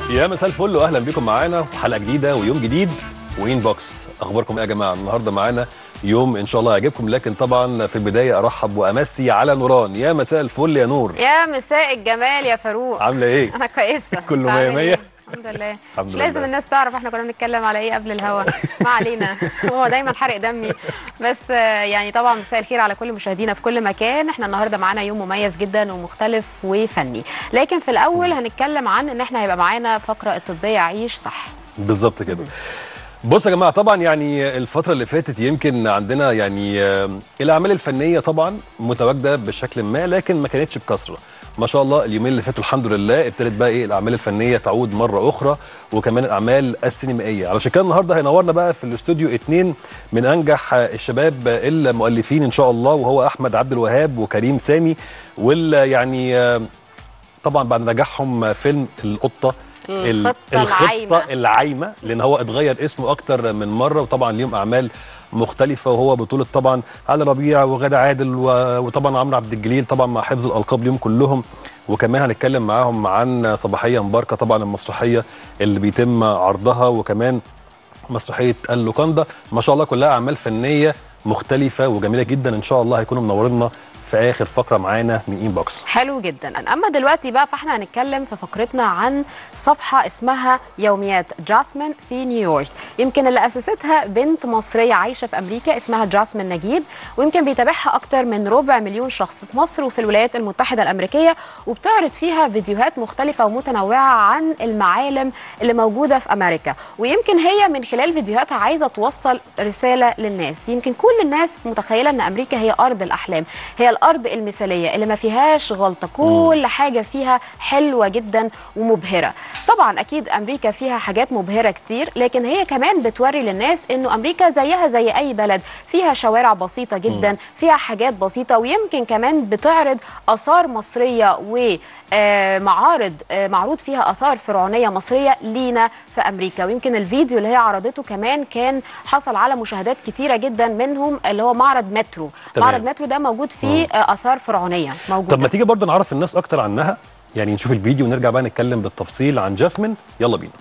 يا مساء الفل واهلا بكم معانا حلقه جديده ويوم جديد وين بوكس اخباركم ايه يا جماعه النهارده معانا يوم ان شاء الله يعجبكم لكن طبعا في البدايه ارحب وامسي على نوران يا مساء الفل يا نور يا مساء الجمال يا فاروق عامله ايه انا كويسه كله أنت عامل مية مية؟ إيه؟ الحمد لله الحمد مش لله. لازم الناس تعرف احنا كنا بنتكلم على ايه قبل الهوا ما علينا هو دايما حرق دمي بس آه، يعني طبعا مساء الخير على كل مشاهدينا في كل مكان احنا النهارده معانا يوم مميز جدا ومختلف وفني لكن في الاول هنتكلم عن ان احنا هيبقى معانا فقره الطبيه عيش صح بالظبط كده بصوا يا جماعه طبعا يعني الفتره اللي فاتت يمكن عندنا يعني آه، الاعمال الفنيه طبعا متواجده بشكل ما لكن ما كانتش بكثره ما شاء الله اليومين اللي فاتوا الحمد لله ابتدت بقى ايه الاعمال الفنيه تعود مره اخرى وكمان الاعمال السينمائيه علشان كده النهارده هينورنا بقى في الاستوديو اتنين من انجح آه، الشباب آه، المؤلفين ان شاء الله وهو احمد عبد الوهاب وكريم سامي وال يعني آه، طبعا بعد نجاحهم فيلم القطه ال- الخطة العايمة. العايمه لان هو اتغير اسمه اكتر من مره وطبعا ليهم اعمال مختلفه وهو بطوله طبعا علي ربيع وغادة عادل و- وطبعا عمرو عبد الجليل طبعا مع حفظ الالقاب ليهم كلهم وكمان هنتكلم معاهم عن صباحيه مباركه طبعا المسرحيه اللي بيتم عرضها وكمان مسرحيه اللوكاندا ما شاء الله كلها اعمال فنيه مختلفه وجميله جدا ان شاء الله هيكونوا منورينا في اخر فقره معانا من ان بوكس حلو جدا اما دلوقتي بقى فاحنا هنتكلم في فقرتنا عن صفحه اسمها يوميات جاسمين في نيويورك يمكن اللي اسستها بنت مصريه عايشه في امريكا اسمها جاسمين نجيب ويمكن بيتابعها اكتر من ربع مليون شخص في مصر وفي الولايات المتحده الامريكيه وبتعرض فيها فيديوهات مختلفه ومتنوعه عن المعالم اللي موجوده في امريكا ويمكن هي من خلال فيديوهاتها عايزه توصل رساله للناس يمكن كل الناس متخيله ان امريكا هي ارض الاحلام هي الارض المثاليه اللي ما فيهاش غلطه كل حاجه فيها حلوه جدا ومبهره طبعا اكيد امريكا فيها حاجات مبهره كتير لكن هي كمان بتوري للناس انه امريكا زيها زي اي بلد فيها شوارع بسيطه جدا فيها حاجات بسيطه ويمكن كمان بتعرض اثار مصريه و آه، معارض آه، معروض فيها اثار فرعونيه مصريه لينا في امريكا ويمكن الفيديو اللي هي عرضته كمان كان حصل على مشاهدات كتيره جدا منهم اللي هو معرض مترو تمام. معرض مترو ده موجود فيه آه، اثار فرعونيه موجوده طب ما تيجي برضه نعرف الناس اكتر عنها يعني نشوف الفيديو ونرجع بقى نتكلم بالتفصيل عن جاسمين يلا بينا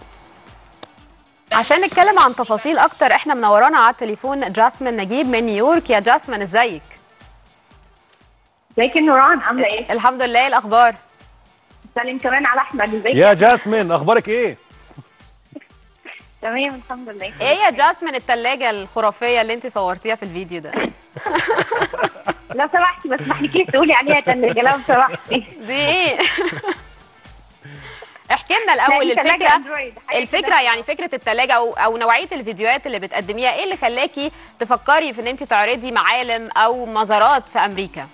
عشان نتكلم عن تفاصيل اكتر احنا منورانا على التليفون جاسمين نجيب من نيويورك يا جاسمين ازيك ازيك يا نوران عامله ايه؟ الحمد لله إيه الاخبار سلم كمان على احمد ازيك؟ يا جاسمين اخبارك ايه تمام الحمد لله ايه يا جاسمين التلاجة الخرافيه اللي انت صورتيها في الفيديو ده لو سمحتي بس ما تحكيش تقولي عليها تلاجه لو سمحتي دي ايه احكي لنا الاول لا، دي تلاجة الفكره أندرويد، حاجة الفكره كده. يعني فكره التلاجة او او نوعيه الفيديوهات اللي بتقدميها ايه اللي خلاكي تفكري في ان انت تعرضي معالم او مزارات في امريكا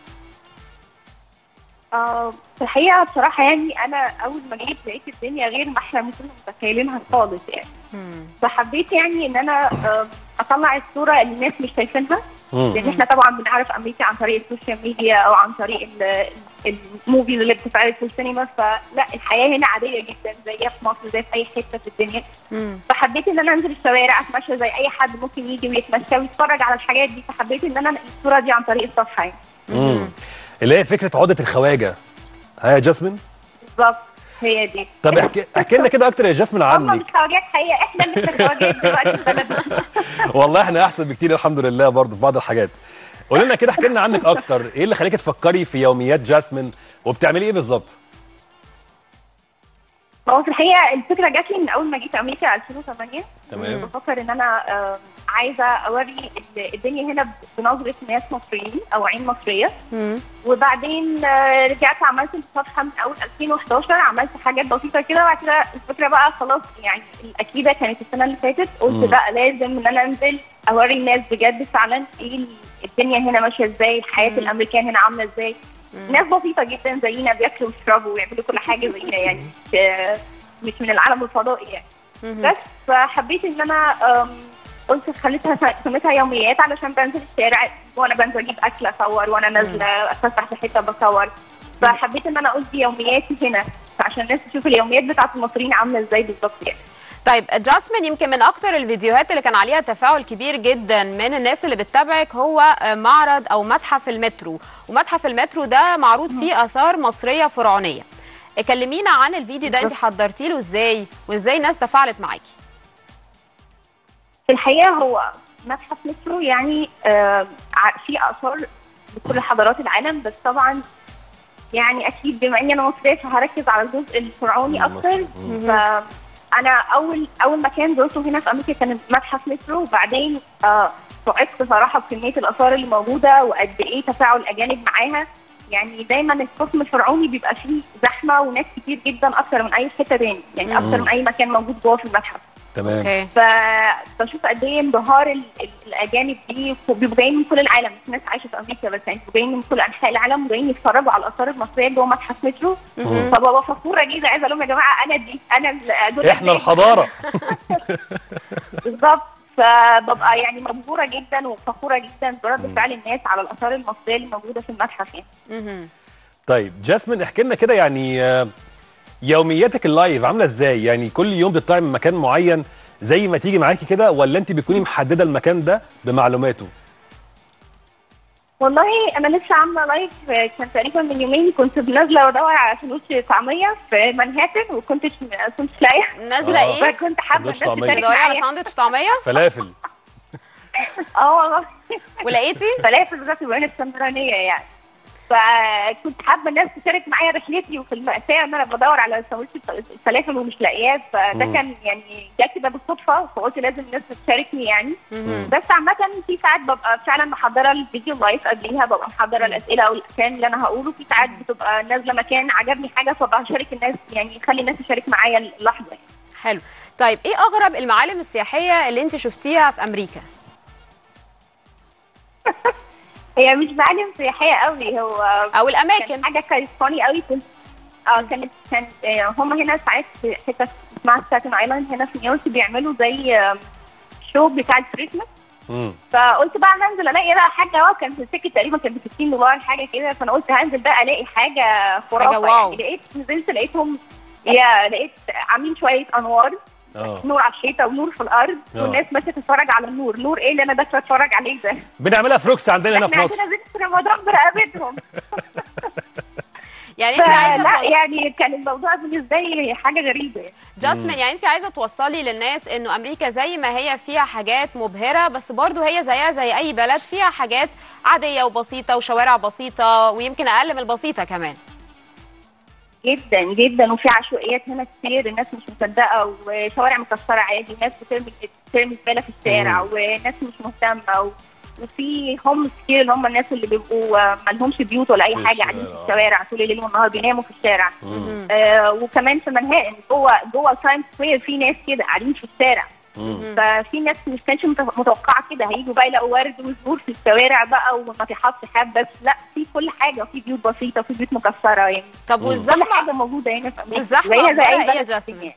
آه في الحقيقه بصراحه يعني انا اول ما جيت لقيت الدنيا غير ما احنا كنا متخيلينها خالص يعني فحبيت يعني ان انا آه اطلع الصوره اللي الناس مش شايفينها مم. لان احنا طبعا بنعرف امريكا عن طريق السوشيال ميديا او عن طريق ال- ال- الموفيز اللي بتتعرض في السينما فلا الحياه هنا عاديه جدا زيها في مصر زي في اي حته في الدنيا مم. فحبيت ان انا انزل الشوارع اتمشى زي اي حد ممكن يجي ويتمشى ويتفرج على الحاجات دي فحبيت ان انا انقل الصوره دي عن طريق الصفحه يعني مم. اللي هي فكره عقده الخواجه ها يا جاسمين بالظبط هي دي طب احكي احكي لنا كده اكتر يا جاسمين هم عنك مش خواجات حقيقه احنا اللي احنا خواجات دلوقتي في بلدنا والله احنا احسن بكتير الحمد لله برضه في بعض الحاجات قولي لنا كده احكي لنا عنك اكتر ايه اللي خليكي تفكري في يوميات جاسمين وبتعملي ايه بالظبط هو في الحقيقه الفكره جات لي من اول ما جيت امريكا 2008 تمام بفكر ان انا آه، عايزه اوري ال- الدنيا هنا بنظره ناس مصريين او عين مصريه مم. وبعدين آه، رجعت عملت الصفحه من اول 2011 عملت حاجات بسيطه كده وبعد كده الفكره بقى خلاص يعني الاكيده كانت السنه اللي فاتت قلت مم. لا لازم ان انا انزل اوري الناس بجد فعلا ايه ال- الدنيا هنا ماشيه ازاي حياه مم. الامريكان هنا عامله ازاي ناس بسيطه جدا زينا بياكلوا ويشربوا ويعملوا كل حاجه زينا يعني مش مش من العالم الفضائي يعني مم. بس فحبيت ان انا أم، قلت خليتها سميتها يوميات علشان بنزل الشارع وانا بنزل اجيب اكل اصور وانا نازله اتفسح في حته بصور فحبيت ان انا اقول دي يومياتي هنا عشان الناس تشوف اليوميات بتاعت المصريين عامله ازاي بالظبط يعني طيب جاسمين يمكن من اكتر الفيديوهات اللي كان عليها تفاعل كبير جدا من الناس اللي بتتابعك هو معرض او متحف المترو ومتحف المترو ده معروض فيه اثار مصريه فرعونيه كلمينا عن الفيديو ده انت بالظبط. حضرتي له ازاي وازاي الناس تفاعلت معاكي في الحقيقه هو متحف مصر يعني آه، ع- فيه اثار بكل حضارات العالم بس طبعا يعني اكيد بما اني انا مصريه فهركز على الجزء الفرعوني اكتر مم. فانا اول اول مكان زرته هنا في امريكا كان متحف مصر وبعدين آه، صعقت صراحه بكميه الاثار اللي موجوده وقد ايه تفاعل الاجانب معاها يعني دايما القسم الفرعوني بيبقى فيه زحمه وناس كتير جدا اكتر من اي حته تاني يعني اكتر من اي مكان موجود جوه في المتحف تمام اوكي فبشوف قد ايه انبهار ال- ال- الاجانب دي بيبقوا جايين من كل العالم مش ناس عايشه في امريكا بس يعني بيبقوا جايين من كل انحاء العالم وجايين يتفرجوا على الاثار المصريه جوه متحف مترو مهم. فببقى فخوره جدا عايزه اقول لهم يا جماعه انا دي انا ال- دول احنا أجانب. الحضاره بالظبط فببقى يعني مبهوره جدا وفخوره جدا برد فعل الناس على الاثار المصريه اللي موجوده في المتحف يعني مهم. طيب جاسمين احكي لنا كده يعني آه، يومياتك اللايف عامله ازاي يعني كل يوم بتطلعي من مكان معين زي ما تيجي معاكي كده ولا انت بتكوني محدده المكان ده بمعلوماته والله انا لسه عامله لايف كان تقريبا من يومين كنت نازله بدور على فلوس طعميه في منهاتن وكنتش كنتش لاقيه نازله آه. ايه فكنت حابه سندوتش الناس طعمية. تشارك تدوري على معايا ساندوتش طعميه فلافل اه والله ولقيتي فلافل بالذات بين الاسكندرانيه يعني فكنت حابه الناس تشارك معايا رحلتي وفي المأساة ان انا بدور على سندوتش الفلافل ومش لاقياه فده مم. كان يعني جه كده بالصدفه فقلت لازم الناس تشاركني يعني مهم. بس عامة في ساعات ببقى فعلا محضرة الفيديو لايف قبليها ببقى محضرة الأسئلة أو الأفكار اللي أنا هقوله في ساعات بتبقى نازلة مكان عجبني حاجة فبقى هشارك الناس يعني خلي الناس تشارك معايا اللحظة يعني. حلو طيب ايه اغرب المعالم السياحيه اللي انت شفتيها في امريكا هي مش معالم سياحية قوي هو او كان الاماكن حاجة كانت فاني قوي كنت اه كانت كان آه، هم هنا ساعات في حتة اسمها ستاتن ايلاند هنا في نيويورك بيعملوا زي آه، شو بتاع الكريسماس مم. فقلت بقى أنا انزل الاقي بقى حاجه اه كان في السكه تقريبا كان ب 60 دولار حاجه كده فانا قلت هنزل بقى الاقي حاجه خرافه حاجة واو. يعني لقيت نزلت لقيتهم يا لقيت عاملين شويه انوار اه نور على الحيطه ونور في الارض آه. والناس ماشيه تتفرج على النور نور ايه اللي انا داخله اتفرج عليه ده بنعملها في روكس عندنا هنا في احنا مصر عندنا زيت رمضان برقبتهم يعني انت عايزه فلا توص- يعني كان الموضوع بالنسبه لي حاجه غريبه يعني. جاسمين يعني انت عايزه توصلي للناس انه امريكا زي ما هي فيها حاجات مبهره بس برضو هي زيها زي اي بلد فيها حاجات عاديه وبسيطه وشوارع بسيطه ويمكن اقل من البسيطه كمان جدا جدا وفي عشوائيات هنا كتير الناس مش مصدقه وشوارع مكسره عادي ناس بترمي بترمي زباله في الشارع وناس مش مهتمه و... وفي هم كتير اللي هم الناس اللي بيبقوا آه، ما لهمش بيوت ولا اي في حاجه قاعدين في الشارع. الشوارع طول الليل والنهار بيناموا في الشارع مم. آه وكمان في منهاتن جوه جوه تايم سكوير في ناس كده قاعدين في الشارع مم. ففي ناس مش كانش مت- متوقعه كده هيجوا بقى يلاقوا ورد وزهور في الشوارع بقى وناطحات سحاب بس لا في كل حاجه وفي بيوت بسيطه وفي بيوت مكسره يعني طب مم. كل والزحمه حاجه موجوده هنا في امريكا الزحمة زيها زي أخبارها اي إيه يا بلد في جاسمين؟ الدنيا.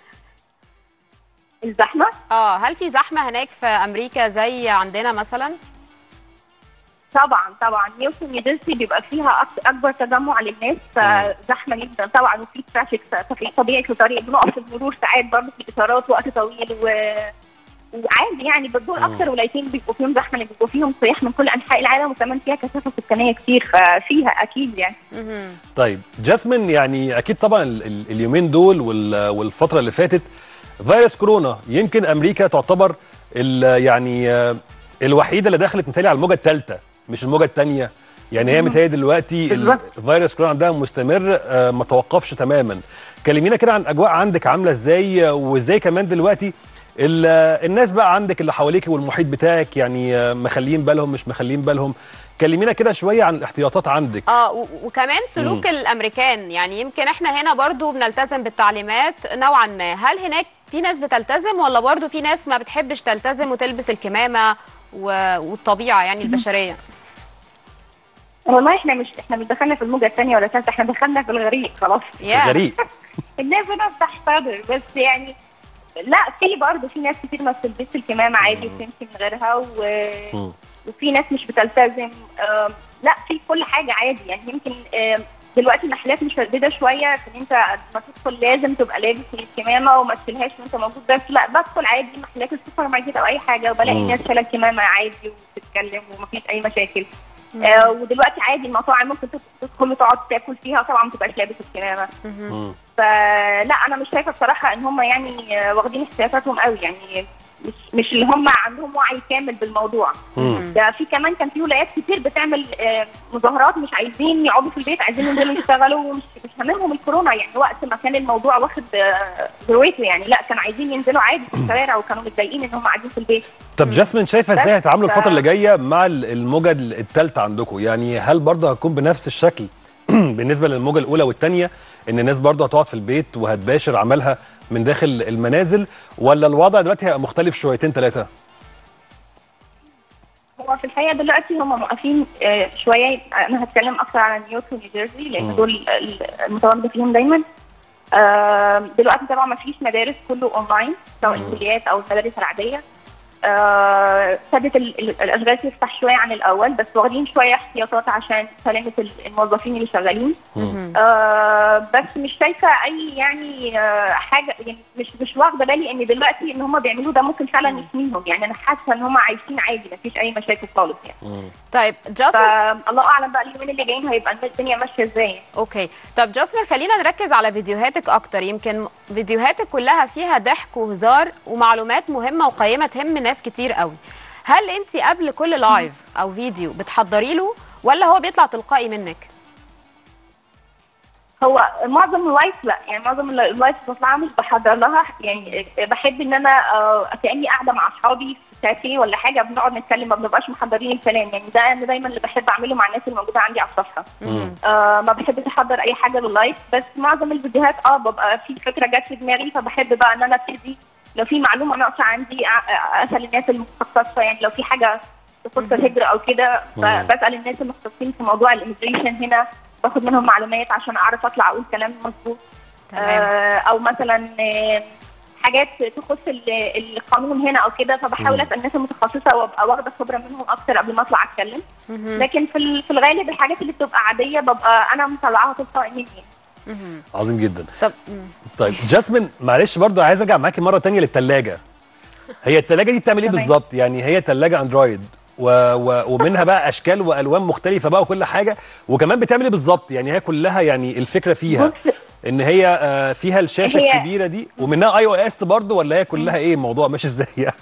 الزحمه اه هل في زحمه هناك في امريكا زي عندنا مثلا طبعا طبعا نيويورك ونيوجيرسي بيبقى فيها أك- اكبر تجمع للناس فزحمه جدا طبعا وفي ترافيك طبيعي في الطريق بنقف في المرور ساعات برضه في الاشارات وقت طويل و وعادي يعني بس دول مم. اكتر ولايتين بيبقوا فيهم زحمه اللي بيبقوا فيهم سياح من كل انحاء العالم وكمان فيها كثافه سكانيه كتير ففيها اكيد يعني مهم. طيب جاسمين يعني اكيد طبعا ال- ال- اليومين دول وال- والفتره اللي فاتت فيروس كورونا يمكن امريكا تعتبر ال- يعني آه، الوحيده اللي دخلت متهيألي على الموجه الثالثه مش الموجه الثانيه يعني هي متهيألي دلوقتي ال- بالظبط. فيروس كورونا عندها مستمر آه، ما توقفش تماما كلمينا كده عن اجواء عندك عامله ازاي آه، وازاي كمان دلوقتي ال- آه، الناس بقى عندك اللي حواليك والمحيط بتاعك يعني آه، مخلين بالهم مش مخلين بالهم كلمينا كده شويه عن الاحتياطات عندك اه و- وكمان سلوك الامريكان يعني يمكن احنا هنا برضو بنلتزم بالتعليمات نوعا ما هل هناك في ناس بتلتزم ولا برضو في ناس ما بتحبش تلتزم وتلبس الكمامه و- والطبيعه يعني البشريه والله احنا مش احنا مش دخلنا في الموجه الثانيه ولا الثالثه احنا دخلنا في الغريق خلاص يا غريب الناس هنا بتحتضر بس يعني لا في برضه في ناس كتير ما بتلبسش الكمامه عادي وبتمشي من غيرها و... مم. وفي ناس مش بتلتزم آم، لا في كل حاجه عادي يعني يمكن آم، دلوقتي المحلات مشدده شويه في ان انت ما تدخل لازم تبقى لابس الكمامه وما تشيلهاش وانت موجود بس لا بدخل عادي محلات السوبر ماركت او اي حاجه وبلاقي مم. الناس شايله الكمامه عادي وبتتكلم ومفيش اي مشاكل آه ودلوقتي عادي المطاعم ممكن تدخل وتقعد تاكل فيها طبعا ما تبقاش لابس الكمامه مم. فلا انا مش شايفه بصراحه ان هم يعني آه، واخدين احتياطاتهم قوي يعني مش مش اللي هم عندهم وعي كامل بالموضوع مم. ده في كمان كان في ولايات كتير بتعمل آه، مظاهرات مش عايزين يقعدوا في البيت عايزين ينزلوا يشتغلوا ومش مش هاممهم الكورونا يعني وقت ما كان الموضوع واخد آه، ذروته يعني لا كانوا عايزين ينزلوا عادي في الشوارع وكانوا متضايقين ان هم قاعدين في البيت طب جاسمين شايفه ازاي بس هتعاملوا ف- الفتره اللي جايه مع ال- الموجه الثالثه عندكم يعني هل برضه هتكون بنفس الشكل بالنسبه للموجه الاولى والثانيه ان الناس برضه هتقعد في البيت وهتباشر عملها من داخل المنازل ولا الوضع دلوقتي هيبقى مختلف شويتين ثلاثه هو في الحقيقه دلوقتي هم موقفين آه، شويه انا هتكلم اكتر على نيويورك ونيوجيرسي مم. لان دول ال- المتواجده فيهم دايما آه، دلوقتي طبعا ما فيش مدارس كله اونلاين سواء مم. الكليات او المدارس العاديه آه، ابتدت ال- ال- الاشغال تفتح شويه عن الاول بس واخدين شويه احتياطات عشان سلامه ال- الموظفين اللي شغالين آه بس مش شايفه اي يعني آه حاجه يعني مش مش واخده بالي ان دلوقتي ان هم بيعملوا ده ممكن فعلا يحميهم يعني انا حاسه ان هم عايشين عادي مفيش اي مشاكل خالص يعني طيب جاسمين فالله اعلم بقى اليومين اللي جايين هيبقى الدنيا ماشيه ازاي اوكي طب جاسمين خلينا نركز على فيديوهاتك اكتر يمكن فيديوهاتك كلها فيها ضحك وهزار ومعلومات مهمه وقيمه تهم ناس كتير قوي هل انت قبل كل لايف او فيديو بتحضري له ولا هو بيطلع تلقائي منك هو معظم اللايف لا يعني معظم اللايف بطلعها مش بحضر لها يعني بحب ان انا آه، كاني قاعده مع اصحابي في كافيه ولا حاجه بنقعد نتكلم ما بنبقاش محضرين الكلام يعني ده انا دايما اللي بحب اعمله مع الناس اللي موجوده عندي على الصفحه مهم. آه ما بحبش احضر اي حاجه لللايف بس معظم الفيديوهات اه ببقى في فكره جت في دماغي فبحب بقى ان انا ابتدي لو في معلومه ناقصه عندي أ- أ- اسال الناس المختصه يعني لو في حاجه تخص الهجره او كده ب- مم. بسال الناس المختصين في موضوع الاميجريشن هنا باخد منهم معلومات عشان اعرف اطلع اقول كلام مظبوط تمام آه او مثلا آه، حاجات تخص ال- القانون هنا او كده فبحاول مم. اسال الناس المتخصصه وابقى واخده خبره منهم اكتر قبل ما اطلع اتكلم مهم. لكن في ال- في الغالب الحاجات اللي بتبقى عاديه ببقى انا مطلعاها تلقائي مني مهم. عظيم جدا طب مم. طيب جاسمين معلش برضو عايز ارجع معاكي مره تانية للثلاجه هي الثلاجه دي بتعمل ايه تمام. بالظبط يعني هي ثلاجه اندرويد و... و... ومنها بقى اشكال والوان مختلفه بقى وكل حاجه وكمان بتعمل ايه بالظبط يعني هي كلها يعني الفكره فيها بص ان هي آه، فيها الشاشه هي- الكبيره دي ومنها اي او اس برضو ولا هي كلها ايه الموضوع ماشي ازاي يعني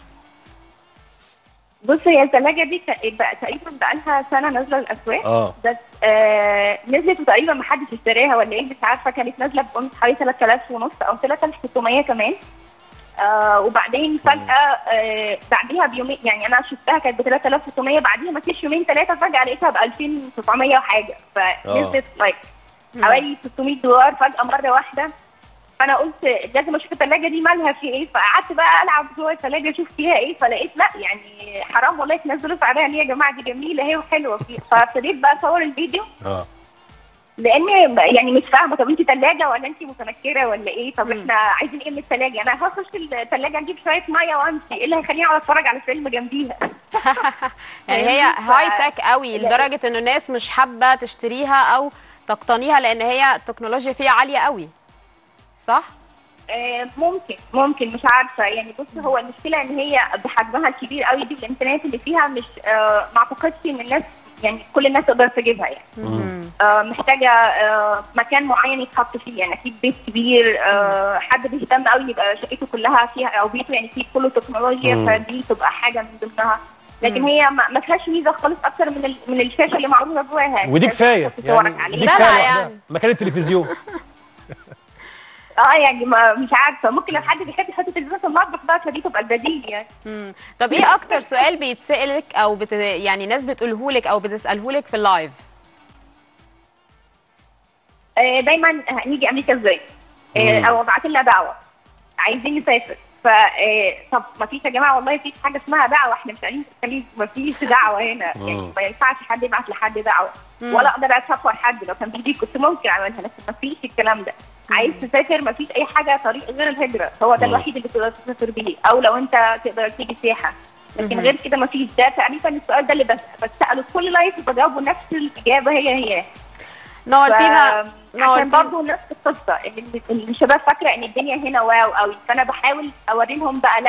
بص هي الثلاجه دي ت- بقى تقريبا بقى لها سنه نازله الاسواق اه بس آه نزلت وتقريبا ما حدش اشتراها ولا ايه مش عارفه كانت نازله بقيمه حوالي 3000 ونص او 3600 كمان آه وبعدين فجاه آه بعديها بيومين يعني انا شفتها كانت ب 3600 بعديها ما فيش يومين ثلاثه فجاه لقيتها ب 2900 وحاجه فنزلت لايك حوالي 600 دولار فجاه مره واحده فانا قلت لازم اشوف الثلاجه دي مالها في ايه فقعدت بقى العب جوه الثلاجه اشوف فيها ايه فلقيت لا يعني حرام والله تنزلوا سعرها ليه يا جماعه دي جميله اهي وحلوه في فابتديت بقى اصور الفيديو اه لان يعني مش فاهمه طب انت ثلاجه ولا انت متنكره ولا ايه طب مم. احنا عايزين ايه من الثلاجه انا هخش الثلاجه اجيب شويه ميه وامشي ايه اللي هيخليني اقعد اتفرج على فيلم جنبيها يعني هي فاهمني؟ ف- هاي تك قوي لا. لدرجه انه الناس مش حابه تشتريها او تقتنيها لان هي التكنولوجيا فيها عاليه قوي صح آه، ممكن ممكن مش عارفه يعني بص هو المشكله ان هي بحجمها الكبير قوي دي والامكانيات اللي فيها مش آه، ما اعتقدش ان الناس يعني كل الناس تقدر تجيبها يعني مهم. آه، محتاجه آه، مكان معين يتحط فيه يعني اكيد بيت كبير آه، حد بيهتم قوي يبقى شقته كلها فيها او بيته يعني فيه كله تكنولوجيا مم. فدي تبقى حاجه من ضمنها لكن مم. هي ما ما فيهاش ميزه خالص اكتر من ال- من الشاشه اللي معروضه جواها ودي الناس كفايه بتحط صورك يعني عليها. دي لا، كفايه لا، لوحدها يعني. مكان التلفزيون اه يعني ما مش عارفه ممكن لو حد بيحب يحط تلفزيون في المطبخ بقى فدي تبقى البديل يعني مم. طب ايه اكتر سؤال بيتسالك او بت... يعني ناس بتقوله لك او بتساله لك في اللايف آه، دايما هنيجي امريكا ازاي آه، مم. او ابعت لنا دعوه عايزين نسافر ف آه، طب ما فيش يا جماعه والله في حاجه اسمها دعوه احنا مش قاعدين في الخليج ما فيش دعوه هنا مم. يعني ما ينفعش حد يبعت لحد دعوه مم. ولا اقدر اسافر حد لو كان بايدي كنت ممكن اعملها لكن ما فيش الكلام ده عايز تسافر ما فيش اي حاجه طريق غير الهجره هو ده مم. الوحيد اللي تقدر تسافر بيه او لو انت تقدر تيجي سياحه لكن مم. غير كده ما فيش ده تقريبا السؤال ده اللي بس بساله في كل لايف وبجاوبه نفس الاجابه هي هي نورتينا عشان نورتينا برضه نفس القصه ان إن الشباب فاكره ان الدنيا هنا واو قوي فانا بحاول اوري لهم بقى لا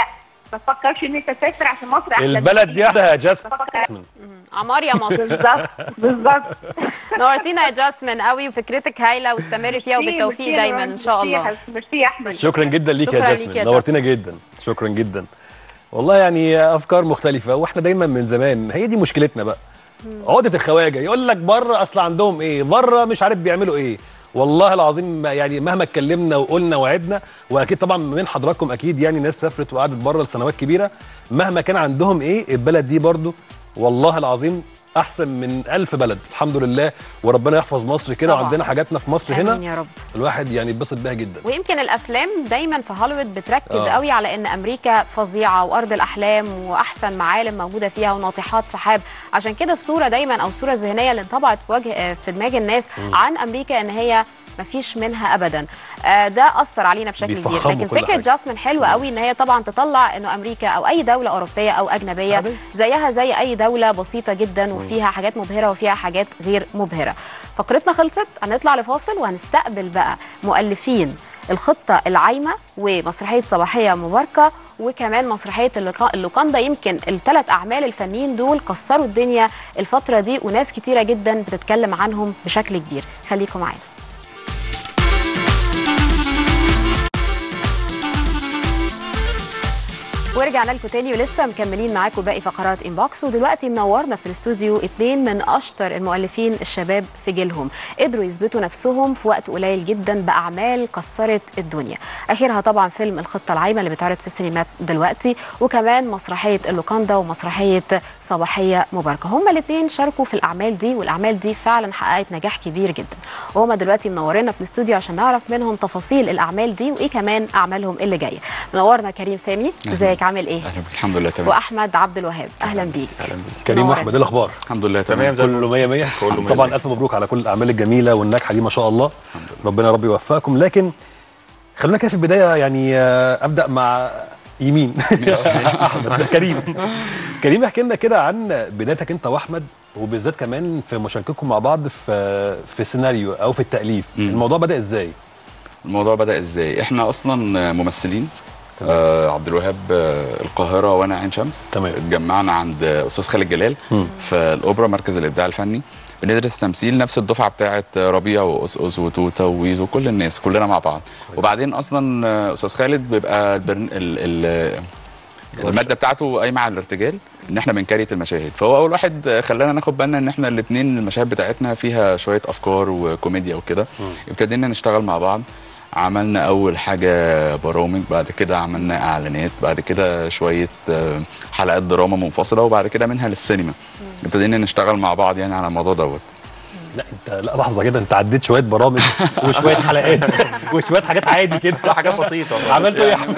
ما تفكرش ان انت تسافر عشان مصر احلى البلد دي احلى يا جاسمين بفكر- عمار يا مصر بالظبط بالظبط نورتينا يا جاسمين قوي وفكرتك هايله واستمري فيها وبالتوفيق ميرسي- دايما ان شاء ميرسي يا الله حبيبتي، ميرسي يا احمد شكرا جدا ليك شكراً يا ليك جاسمين يا نورتينا جدا شكرا جدا والله يعني افكار مختلفه واحنا دايما من زمان هي دي مشكلتنا بقى عقده الخواجه يقول لك بره اصل عندهم ايه بره مش عارف بيعملوا ايه والله العظيم ما- يعني مهما اتكلمنا وقلنا وعدنا واكيد طبعا من حضراتكم اكيد يعني ناس سافرت وقعدت بره لسنوات كبيره مهما كان عندهم ايه البلد دي برضو والله العظيم احسن من ألف بلد الحمد لله وربنا يحفظ مصر كده طبعاً. وعندنا حاجاتنا في مصر امين هنا يا رب الواحد يعني يتبسط بيها جدا ويمكن الافلام دايما في هوليوود بتركز آه. قوي على ان امريكا فظيعه وارض الاحلام واحسن معالم موجوده فيها وناطحات سحاب عشان كده الصوره دايما او الصوره الذهنيه اللي انطبعت في وجه في دماغ الناس عن امريكا ان هي مفيش منها ابدا آه، ده اثر علينا بشكل كبير بيفخموا لكن كل فكره حاجة. جاسمين حلوه قوي ان هي طبعا تطلع انه امريكا او اي دوله اوروبيه او اجنبيه عادي. زيها زي اي دوله بسيطه جدا وفيها حاجات مبهره وفيها حاجات غير مبهره فقرتنا خلصت هنطلع لفاصل وهنستقبل بقى مؤلفين الخطة العايمة ومسرحية صباحية مباركة وكمان مسرحية اللوكا- اللوكاندا يمكن الثلاث أعمال الفنيين دول كسروا الدنيا الفترة دي وناس كتيرة جدا بتتكلم عنهم بشكل كبير خليكم معانا ورجعنا لكم تاني ولسه مكملين معاكم باقي فقرات انبوكس ودلوقتي منورنا في الاستوديو اتنين من اشطر المؤلفين الشباب في جيلهم قدروا يثبتوا نفسهم في وقت قليل جدا باعمال كسرت الدنيا اخرها طبعا فيلم الخطه العايمه اللي بيتعرض في السينمات دلوقتي وكمان مسرحيه اللوكاندا ومسرحيه صباحيه مباركه هما الاثنين شاركوا في الاعمال دي والاعمال دي فعلا حققت نجاح كبير جدا وهما دلوقتي منورنا في الاستوديو عشان نعرف منهم تفاصيل الاعمال دي وايه كمان اعمالهم اللي جايه منورنا كريم سامي ازيك عامل ايه اهلا بك الحمد لله تمام واحمد عبد الوهاب اهلا بيك اهلا بك كريم منورنا. واحمد ايه الاخبار الحمد لله تمام تمام زي كله 100 100 كله مية طبعا مية. الف مبروك على كل الاعمال الجميله والناجحه دي ما شاء الله ربنا يا رب يوفقكم لكن خلونا كده في البدايه يعني آه، ابدا مع يمين احمد كريم كريم احكي لنا كده عن بدايتك انت واحمد وبالذات كمان في مشاركتكم مع بعض في في سيناريو او في التاليف مم. الموضوع بدا ازاي الموضوع بدا ازاي احنا اصلا ممثلين آه عبد الوهاب آه القاهره وانا عين شمس تمام. اتجمعنا عند استاذ خالد جلال مم. في الاوبرا مركز الابداع الفني بندرس تمثيل نفس الدفعه بتاعه ربيع وأسقس وتوته وويزو كل الناس كلنا مع بعض وبعدين اصلا آه، استاذ خالد بيبقى البرن... ال... ال... الماده بتاعته قايمه على الارتجال ان احنا بنكريت المشاهد فهو اول واحد خلانا ناخد بالنا ان احنا الاثنين المشاهد بتاعتنا فيها شويه افكار وكوميديا وكده ابتدينا نشتغل مع بعض عملنا اول حاجه برامج بعد كده عملنا اعلانات بعد كده شويه آه، حلقات دراما منفصله وبعد كده منها للسينما ابتدينا نشتغل مع بعض يعني على الموضوع دوت لا انت لا لحظه كده انت عديت شويه برامج وشويه حلقات وشويه حاجات عادي كده حاجات بسيطه عملتوا ايه يا احمد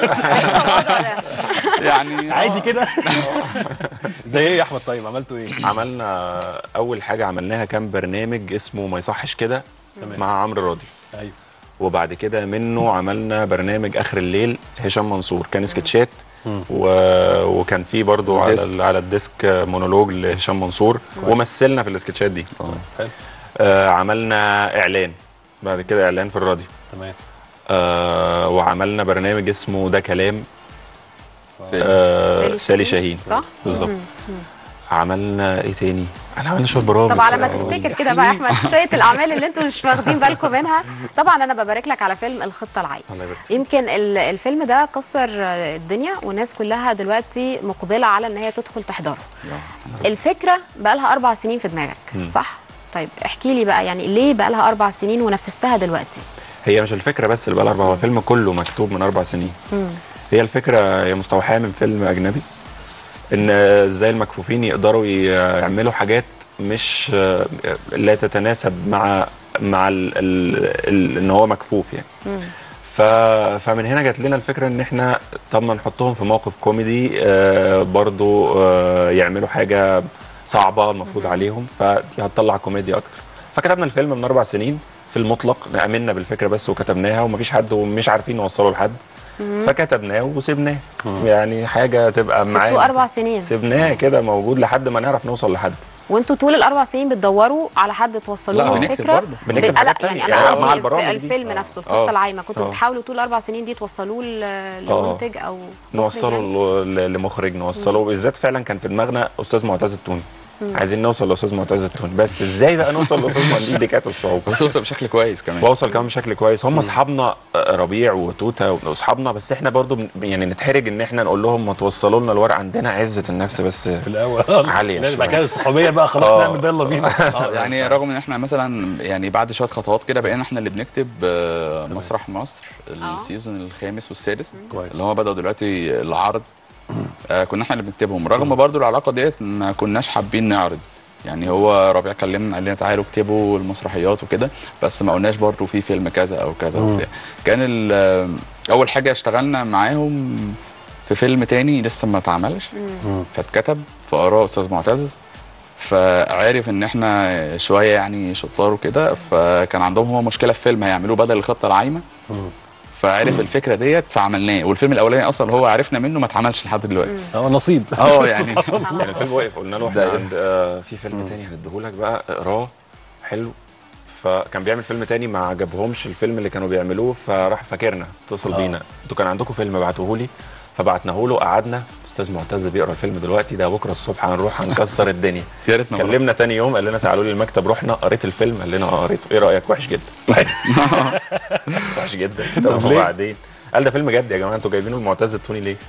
يعني عادي كده زي ايه يا احمد طيب عملتوا ايه عملنا اول حاجه عملناها كان برنامج اسمه ما يصحش كده تمام. مع عمرو راضي ايوه وبعد كده منه عملنا برنامج اخر الليل هشام منصور كان سكتشات و... وكان في برضو على ديسك. ال... على الديسك مونولوج لهشام منصور ومثلنا في السكتشات دي حلو آه عملنا اعلان بعد كده اعلان في الراديو تمام آه وعملنا برنامج اسمه ده كلام سالي. آه سالي شاهين صح؟ بالظبط عملنا ايه تاني؟ احنا عملنا شويه برامج طب على ما آه، تفتكر كده بقى يا احمد شويه الاعمال اللي انتوا مش واخدين بالكم منها طبعا انا ببارك لك على فيلم الخطه العايمه الله يبارك يمكن ال- الفيلم ده كسر الدنيا والناس كلها دلوقتي مقبله على ان هي تدخل تحضره الفكره بقى لها اربع سنين في دماغك صح طيب احكي لي بقى يعني ليه بقى لها اربع سنين ونفذتها دلوقتي هي مش الفكره بس اللي بقى لها اربع هو الفيلم كله مكتوب من اربع سنين هي الفكره هي مستوحاه من فيلم اجنبي ان ازاي المكفوفين يقدروا ي- يعملوا حاجات مش لا تتناسب مع مع ال ال ال ان هو مكفوف يعني ف... فمن هنا جات لنا الفكره ان احنا طب ما نحطهم في موقف كوميدي آه برضو آه يعملوا حاجه صعبه المفروض عليهم فدي هتطلع كوميديا اكتر فكتبنا الفيلم من اربع سنين في المطلق امنا بالفكره بس وكتبناها ومفيش حد ومش عارفين نوصله لحد فكتبناه وسيبناه يعني حاجه تبقى معانا سبتوه اربع سنين سيبناه كده موجود لحد ما نعرف نوصل لحد وانتوا طول الاربع سنين بتدوروا على حد توصلوا لا، له بنكتب الفكره برضه. بنكتب لا، حاجات يعني تانية. انا يعني قصدي مع في البرامج دي. الفيلم آه. نفسه الخطه آه. العايمه كنتوا آه. بتحاولوا طول الاربع سنين دي توصلوه ل- لمنتج او مخرج نوصله يعني؟ ل- لمخرج نوصله بالذات فعلا كان في دماغنا استاذ معتز التوني عايزين نوصل لاستاذ معتز التوني بس ازاي بقى نوصل لاستاذ معتز دي كانت الصعوبه وتوصل بشكل كويس كمان واوصل كمان بشكل كويس هم اصحابنا آه، ربيع وتوته واصحابنا بس احنا برضو بن- يعني نتحرج ان احنا نقول لهم ما توصلوا لنا الورق عندنا عزه النفس بس في الاول عالية لا، شوية. بعد كده الصحوبيه بقى خلاص آه. نعمل ده يلا بينا اه يعني رغم ان احنا مثلا يعني بعد شويه خطوات كده بقينا احنا اللي بنكتب آه، مسرح مصر السيزون الخامس والسادس كويس. اللي هو بدأوا دلوقتي العرض آه كنا احنا اللي بنكتبهم رغم برضو العلاقه ديت ما كناش حابين نعرض يعني هو ربيع كلمنا قال لنا تعالوا اكتبوا المسرحيات وكده بس ما قلناش برضو في فيلم كذا او كذا وبتاع كان ال- آه، اول حاجه اشتغلنا معاهم في فيلم تاني لسه ما اتعملش فاتكتب في اراء استاذ معتز فعارف ان احنا شويه يعني شطار وكده فكان عندهم هو مشكله في فيلم هيعملوه بدل الخطه العايمه فعرف الفكره ديت فعملناه والفيلم الاولاني اصلا هو عرفنا منه ما اتعملش لحد دلوقتي اه نصيب اه يعني يعني الفيلم وقف قلنا له احنا ده- عند آه في فيلم تاني هنديهولك بقى اقراه حلو فكان بيعمل فيلم تاني ما عجبهمش الفيلم اللي كانوا بيعملوه فراح فاكرنا اتصل آه. بينا انتوا كان عندكم فيلم بعتوه لي فبعتناه له قعدنا استاذ معتز بيقرا الفيلم دلوقتي ده بكره الصبح هنروح هنكسر الدنيا يا ريتنا نروح. كلمنا تاني يوم قال لنا تعالوا لي المكتب رحنا قريت الفيلم قال لنا اه قريته ايه رايك وحش جدا وحش جدا طب ليه؟ وبعدين قال ده فيلم جد يا جماعه انتوا جايبينه المعتز التوني ليه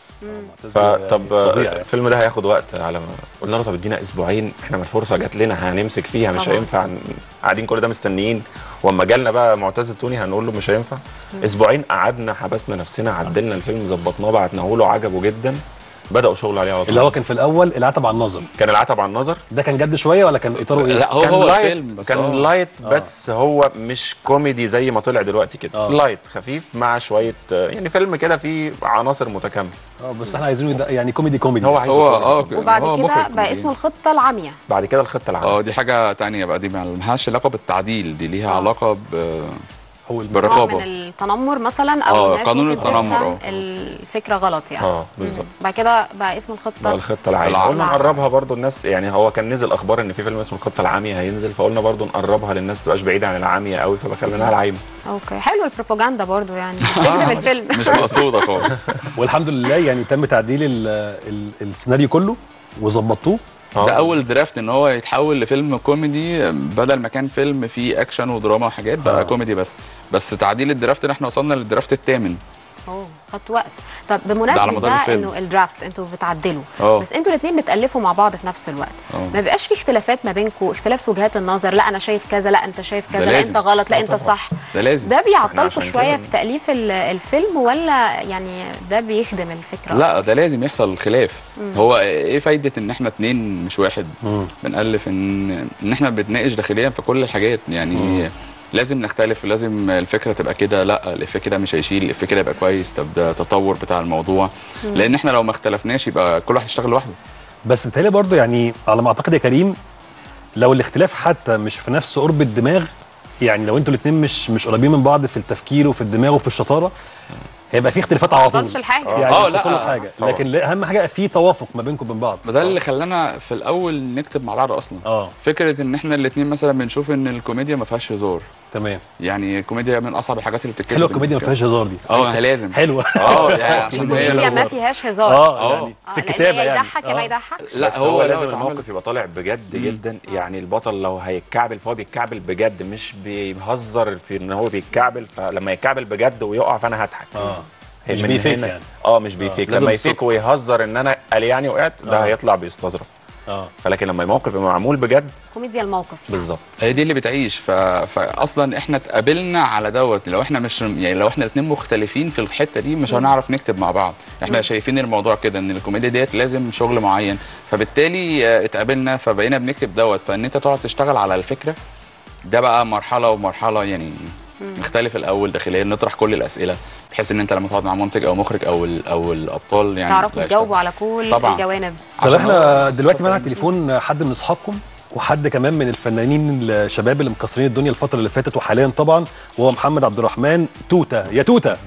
فطب فظيع يعني. الفيلم ده هياخد وقت على ما قلنا له طب ادينا اسبوعين احنا ما الفرصه جات لنا هنمسك فيها مش طبعا. هينفع ن- قاعدين كل ده مستنيين واما جالنا بقى معتز التوني هنقول له مش هينفع اسبوعين قعدنا حبسنا نفسنا عدلنا الفيلم ظبطناه بعتناه له عجبه جدا بداوا شغل عليه على طول اللي هو كان في الاول العتب على النظر كان العتب على النظر ده كان جد شويه ولا كان اطاره ايه؟ لا هو كان هو لايت الفيلم بس كان آه. لايت بس هو مش كوميدي زي ما طلع دلوقتي كده آه. لايت خفيف مع شويه آه، يعني فيلم كده فيه عناصر متكامله اه بس احنا عايزينه يبقى يعني كوميدي كوميدي هو عايزه هو كوميدي. اه وبعد هو كده مخرج بقى كوميدي. اسمه الخطه العاميه بعد كده الخطه العامه اه دي حاجه تانية بقى دي ما لهاش علاقه بالتعديل دي ليها علاقه ب هو الم- بالرقابة. نوع من التنمر مثلا او آه، الناس قانون ممكن التنمر، تفهم آه. الفكره غلط يعني اه بالظبط بعد كده بقى اسم الخطه بقى الخطه العامه العامة. قلنا نقربها برضو الناس يعني هو كان نزل اخبار ان في فيلم اسمه الخطه العاميه هينزل فقلنا برضو نقربها للناس تبقاش بعيده عن العاميه قوي فخليناها العايمه اوكي حلو البروباجندا برضو يعني تخدم الفيلم مش مقصوده خالص والحمد لله يعني تم تعديل ال ال السيناريو كله وظبطوه آه. ده اول درافت ان هو يتحول لفيلم كوميدي بدل ما كان فيلم فيه اكشن ودراما وحاجات بقى آه. كوميدي بس بس تعديل الدرافت ان احنا وصلنا للدرافت الثامن اوه خدت وقت طب ده بمناسبه على مدار بقى الفيلم. انه الدرافت انتوا بتعدلوا اه. بس انتوا الاثنين بتالفوا مع بعض في نفس الوقت اه. ما بيبقاش في اختلافات ما بينكم اختلاف في وجهات النظر لا انا شايف كذا لا انت شايف ده كذا لا لازم. انت غلط لا انت صح ده لازم ده بيعطلكم عشان شويه كده- في تاليف ال- الفيلم ولا يعني ده بيخدم الفكره لا ده لازم يحصل خلاف هو ايه فايده ان احنا اتنين مش واحد بنالف ان ان احنا بنتناقش داخليا في كل الحاجات يعني لازم نختلف لازم الفكره تبقى كده لا الافيه كده مش هيشيل الافيه كده يبقى كويس طب ده تطور بتاع الموضوع لان احنا لو ما اختلفناش يبقى كل واحد يشتغل لوحده بس بتهيألي برضه يعني على ما اعتقد يا كريم لو الاختلاف حتى مش في نفس قرب الدماغ يعني لو انتوا الاثنين مش مش قريبين من بعض في التفكير وفي الدماغ وفي الشطاره هيبقى في اختلافات على ما طول وصلش لحاجه يعني آه، مش لا، توصلوا لحاجه طبعا. لكن لا- اهم حاجه في توافق ما بينكم وبين بعض وده اللي خلانا في الاول نكتب مع بعض اصلا اه فكره ان احنا الاثنين مثلا بنشوف ان الكوميديا ما فيهاش هزار تمام يعني الكوميديا من اصعب الحاجات اللي بتتكتب حلوه الكوميديا ما فيهاش هزار دي اه هي لازم حلوه اه يعني عشان هي الكوميديا لو- ما فيهاش هزار اه آه. يعني آه، في لأن الكتابه يا يعني يضحك يا ما آه. يضحكش لا بس هو هو لو لازم اتعمل- الموقف يبقى طالع بجد جدا يعني البطل لو هيتكعبل فهو بيتكعبل بجد مش بيهزر في ان هو بيتكعبل فلما يتكعبل بجد ويقع فانا هضحك اه هي مش من بيفيك هنا- يعني. اه مش بيفيك لازم لما الصدق. يفيك ويهزر ان انا قال يعني وقعت ده آه. هيطلع بيستظرف اه فلكن لما الموقف يبقى معمول بجد كوميديا الموقف بالظبط هي دي اللي بتعيش ف... فاصلا احنا اتقابلنا على دوت لو احنا مش يعني لو احنا الاثنين مختلفين في الحته دي مش هنعرف نكتب مع بعض احنا شايفين الموضوع كده ان الكوميديا ديت لازم شغل معين فبالتالي آه، اتقابلنا فبقينا بنكتب دوت فان انت تقعد تشتغل على الفكره ده بقى مرحله ومرحله يعني نختلف الاول داخليا نطرح كل الاسئله بحيث ان انت لما تقعد مع منتج او مخرج او ال... او الابطال يعني تعرفوا لا تجاوبوا على كل طبعاً. الجوانب طب عشان احنا هو- دلوقتي معانا على التليفون حد من اصحابكم وحد كمان من الفنانين الشباب اللي مكسرين الدنيا الفتره اللي فاتت وحاليا طبعا وهو محمد عبد الرحمن توته يا توته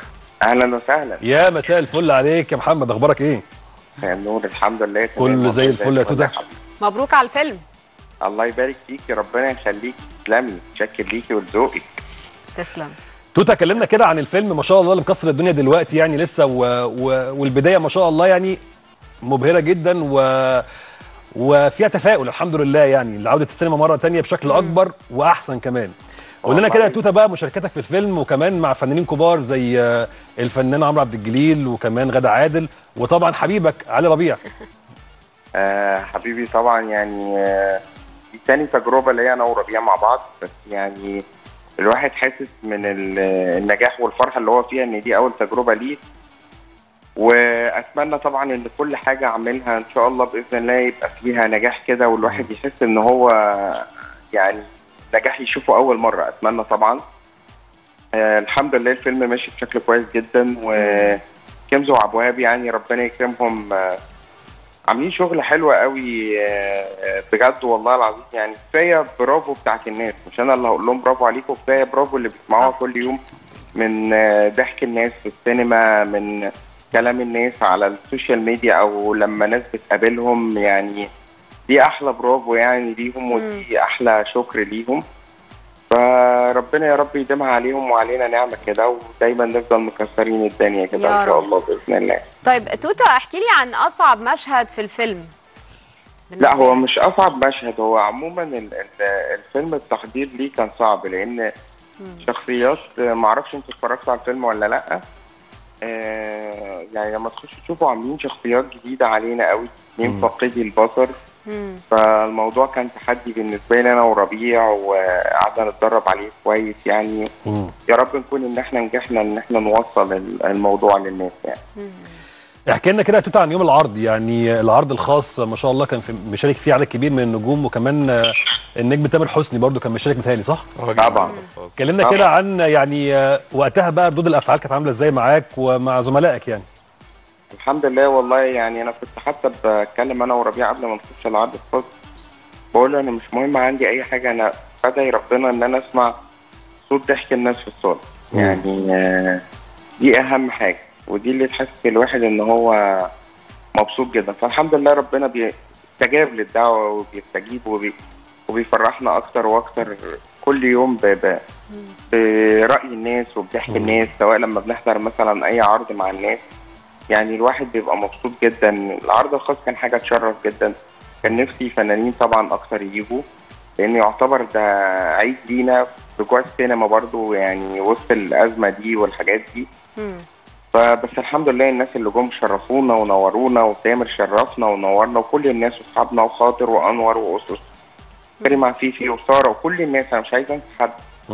اهلا وسهلا يا مساء الفل عليك يا محمد اخبارك ايه يا نور الحمد لله كله تمام. زي الفل يا توتة؟ مبروك على الفيلم الله يبارك فيكي ربنا يخليكي تسلمي شكر ليكي ولذوقك تسلم توتا كلمنا كده عن الفيلم ما شاء الله اللي مكسر الدنيا دلوقتي يعني لسه و... و... والبدايه ما شاء الله يعني مبهره جدا و... وفيها تفاؤل الحمد لله يعني لعوده السينما مره تانية بشكل اكبر واحسن كمان قول لنا كده يا توتا بقى مشاركتك في الفيلم وكمان مع فنانين كبار زي آه، الفنان عمرو عبد الجليل وكمان غادة عادل وطبعا حبيبك علي ربيع آه حبيبي طبعا يعني آه دي تاني تجربة ليا أنا وربيع مع بعض بس يعني الواحد حاسس من ال- النجاح والفرحة اللي هو فيها إن دي أول تجربة ليه وأتمنى طبعا إن كل حاجة أعملها إن شاء الله بإذن الله يبقى فيها نجاح كده والواحد يحس إن هو يعني نجاح يشوفه أول مرة أتمنى طبعا آه الحمد لله الفيلم ماشي بشكل كويس جدا وكنزو وعبد الوهاب يعني ربنا يكرمهم آه عاملين شغل حلو قوي آه، بجد والله العظيم يعني كفايه برافو بتاعت الناس مش انا اللي هقول لهم برافو عليكم كفايه برافو اللي بيسمعوها صح. كل يوم من آه، ضحك الناس في السينما من كلام الناس على السوشيال ميديا او لما ناس بتقابلهم يعني دي احلى برافو يعني ليهم ودي احلى شكر ليهم فربنا يا رب يديمها عليهم وعلينا نعمه كده ودايما نفضل مكسرين الدنيا كده يا ان شاء رب. الله باذن الله طيب توتا احكي لي عن اصعب مشهد في الفيلم لا هو مش اصعب مشهد هو عموما ال- ال- الفيلم التحضير ليه كان صعب لان شخصيات معرفش انتوا اتفرجتوا على الفيلم ولا لا آه يعني لما تخشوا تشوفوا عاملين شخصيات جديده علينا قوي اتنين فاقدي البصر مم. فالموضوع كان تحدي بالنسبه لي انا وربيع وقعدنا نتدرب عليه كويس يعني يا رب نكون ان احنا نجحنا ان احنا نوصل ال- الموضوع للناس يعني احكي لنا كده يا توتا عن يوم العرض يعني العرض الخاص ما شاء الله كان في مشارك فيه عدد كبير من النجوم وكمان آه، النجم تامر حسني برضو كان مشارك متهيألي صح؟ هو طبعا. خلاص. كلمنا طبعا. كده عن يعني آه، وقتها بقى ردود الافعال كانت عامله ازاي معاك ومع زملائك يعني الحمد لله والله يعني انا كنت حتى بتكلم انا وربيع قبل ما نخش العرض الخاص بقول له انا مش مهم عندي اي حاجه انا بدعي ربنا ان انا اسمع صوت ضحك الناس في الصاله يعني آه، دي اهم حاجه ودي اللي تحسس الواحد ان هو مبسوط جدا فالحمد لله ربنا بيستجاب للدعوه وبيستجيب وبي وبيفرحنا اكتر واكتر كل يوم ب... ب... برأي الناس وبضحك الناس سواء لما بنحضر مثلا اي عرض مع الناس يعني الواحد بيبقى مبسوط جدا العرض الخاص كان حاجه تشرف جدا كان نفسي فنانين طبعا اكتر يجوا لان يعتبر ده عيد لينا في جوه السينما برضو يعني وسط الازمه دي والحاجات دي مم. فبس الحمد لله الناس اللي جم شرفونا ونورونا وتامر شرفنا ونورنا وكل الناس واصحابنا وخاطر وانور واسس كريم عفيفي وساره وكل الناس انا مش عايز انسى حد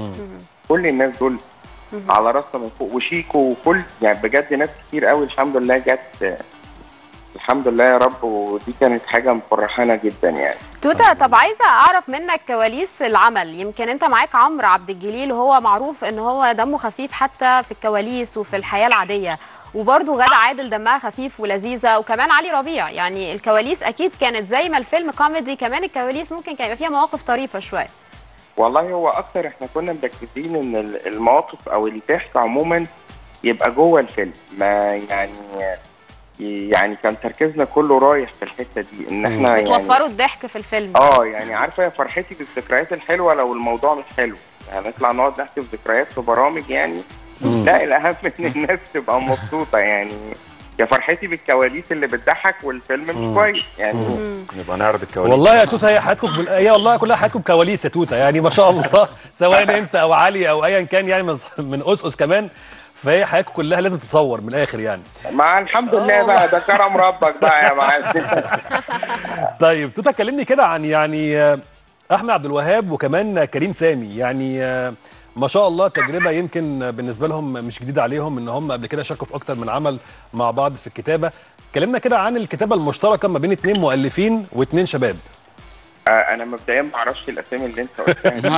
كل الناس دول على راسنا من فوق وشيكو وكل يعني بجد ناس كتير قوي الحمد لله جت الحمد لله يا رب ودي كانت حاجه مفرحانا جدا يعني توتا طب عايزه اعرف منك كواليس العمل يمكن انت معاك عمرو عبد الجليل وهو معروف ان هو دمه خفيف حتى في الكواليس وفي الحياه العاديه وبرضه غادة عادل دمها خفيف ولذيذه وكمان علي ربيع يعني الكواليس اكيد كانت زي ما الفيلم كوميدي كمان الكواليس ممكن كان يبقى فيها مواقف طريفه شويه والله هو اكتر احنا كنا مركزين ان ال- المواقف او الضحك عموما يبقى جوه الفيلم ما يعني يعني كان تركيزنا كله رايح في الحته دي ان احنا يعني بتوفروا الضحك في الفيلم اه يعني عارفه يا فرحتي بالذكريات الحلوه لو الموضوع مش حلو يعني نطلع نقعد نحكي في ذكريات في برامج يعني لا الاهم ان الناس تبقى مبسوطه يعني يا فرحتي بالكواليس اللي بتضحك والفيلم مش كويس يعني نبقى نعرض الكواليس والله يا توتا هي حياتكم بال... هي والله كلها حياتكم كواليس يا توتا يعني ما شاء الله سواء انت او علي او ايا كان يعني من من اسس كمان فهي حياتكم كلها لازم تصور من الاخر يعني مع الحمد لله بقى ده كرم ربك بقى يا معلم طيب توتا كلمني كده عن يعني آه، احمد عبد الوهاب وكمان كريم سامي يعني آه، ما شاء الله تجربه يمكن بالنسبه لهم مش جديده عليهم ان هم قبل كده شاركوا في اكتر من عمل مع بعض في الكتابه كلمنا كده عن الكتابه المشتركه ما بين اتنين مؤلفين واتنين شباب آه، انا مبدئيا ما اعرفش الاسامي اللي انت قلتها دي.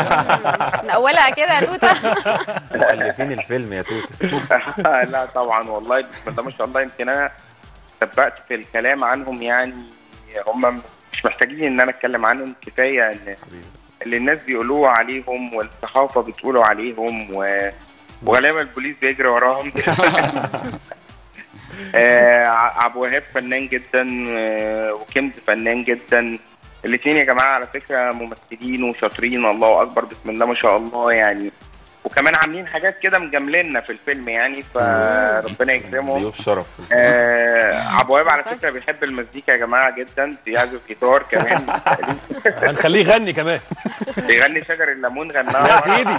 من اولها كده يا توتا مؤلفين الفيلم يا توته لا طبعا والله بسم الله ما شاء الله يمكن انا سبقت في الكلام عنهم يعني هم مش محتاجين ان انا اتكلم عنهم كفايه ان اللي الناس بيقولوه عليهم والصحافه بتقولوا عليهم و... وغالبا البوليس بيجري وراهم آه ع- عبد الوهاب فنان جدا آه وكمز فنان جدا الاثنين يا جماعه على فكره ممثلين وشاطرين الله اكبر بسم الله ما شاء الله يعني وكمان عاملين حاجات كده مجامليننا في الفيلم يعني فربنا يكرمهم ضيوف شرف في الفيلم. آه عبد الوهاب على فكره بيحب المزيكا يا جماعه جدا بيعزف جيتار كمان هنخليه يغني كمان بيغني شجر الليمون يا غناها سيدي